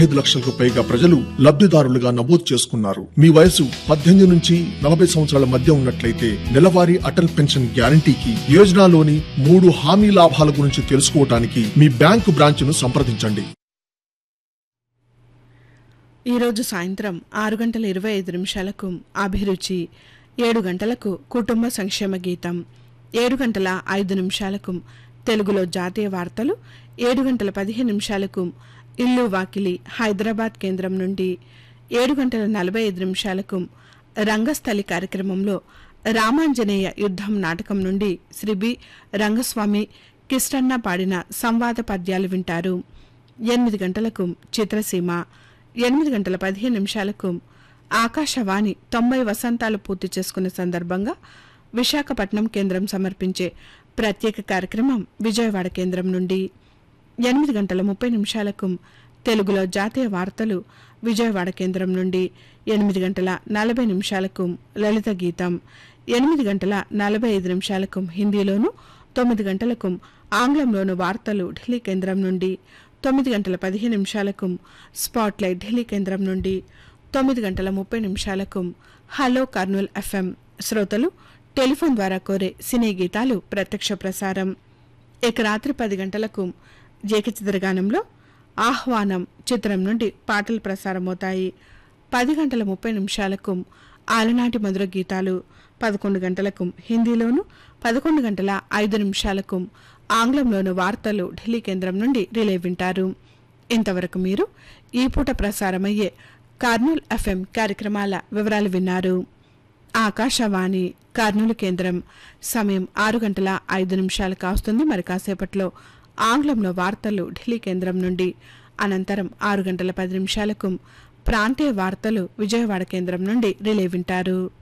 ఐదు లక్షలకు పైగా ప్రజలు లబ్ధిదారులుగా నమోదు చేసుకున్నారు మీ వయసు పద్దెనిమిది నుంచి నలభై సంవత్సరాల మధ్య ఉన్నట్లయితే నెలవారీ అటల్ పెన్షన్ గ్యారంటీకి యోజనలోని మూడు హామీ లాభాల గురించి తెలుసుకోవడానికి మీ బ్యాంకు బ్రాంచ్ను సంప్రదించండి ఈరోజు సాయంత్రం ఆరు గంటల ఇరవై ఐదు నిమిషాలకు అభిరుచి ఏడు గంటలకు కుటుంబ సంక్షేమ గీతం ఏడు గంటల ఐదు నిమిషాలకు తెలుగులో జాతీయ వార్తలు ఏడు గంటల పదిహేను నిమిషాలకు ఇల్లు వాకిలి హైదరాబాద్ కేంద్రం నుండి ఏడు గంటల నలభై ఐదు నిమిషాలకు రంగస్థలి కార్యక్రమంలో రామాంజనేయ యుద్ధం నాటకం నుండి శ్రీ బి రంగస్వామి కిష్టన్న పాడిన సంవాద పద్యాలు వింటారు ఎనిమిది గంటలకు చిత్రసీమ ఎనిమిది గంటల పదిహేను నిమిషాలకు ఆకాశవాణి తొంభై వసంతాలు పూర్తి చేసుకున్న సందర్భంగా విశాఖపట్నం కేంద్రం సమర్పించే ప్రత్యేక కార్యక్రమం విజయవాడ కేంద్రం నుండి ఎనిమిది గంటల ముప్పై నిమిషాలకు తెలుగులో జాతీయ వార్తలు విజయవాడ కేంద్రం నుండి ఎనిమిది గంటల నలభై నిమిషాలకు లలిత గీతం ఎనిమిది గంటల నలభై ఐదు నిమిషాలకు హిందీలోను తొమ్మిది గంటలకు ఆంగ్లంలోను వార్తలు ఢిల్లీ కేంద్రం నుండి తొమ్మిది గంటల పదిహేను నిమిషాలకు స్పాట్లైట్ ఢిల్లీ కేంద్రం నుండి తొమ్మిది గంటల ముప్పై నిమిషాలకు హలో కర్నూల్ ఎఫ్ఎం శ్రోతలు టెలిఫోన్ ద్వారా కోరే సినీ గీతాలు ప్రత్యక్ష ప్రసారం ఇక రాత్రి పది గంటలకు ఏకచిత్రగానంలో ఆహ్వానం చిత్రం నుండి పాటలు ప్రసారమవుతాయి పది గంటల ముప్పై నిమిషాలకు ఆలనాటి మధుర గీతాలు పదకొండు గంటలకు హిందీలోను పదకొండు గంటల ఐదు నిమిషాలకు ఆంగ్లంలోను వార్తలు ఢిల్లీ కేంద్రం నుండి రిలే వింటారు ఇంతవరకు మీరు ఈ పూట ప్రసారమయ్యే కర్నూల్ ఎఫ్ఎం కార్యక్రమాల వివరాలు విన్నారు ఆకాశవాణి కర్నూలు కేంద్రం సమయం ఆరు గంటల ఐదు నిమిషాలు కాస్తుంది మరి కాసేపట్లో ఆంగ్లంలో వార్తలు ఢిల్లీ కేంద్రం నుండి అనంతరం ఆరు గంటల పది నిమిషాలకు ప్రాంతీయ వార్తలు విజయవాడ కేంద్రం నుండి రిలే వింటారు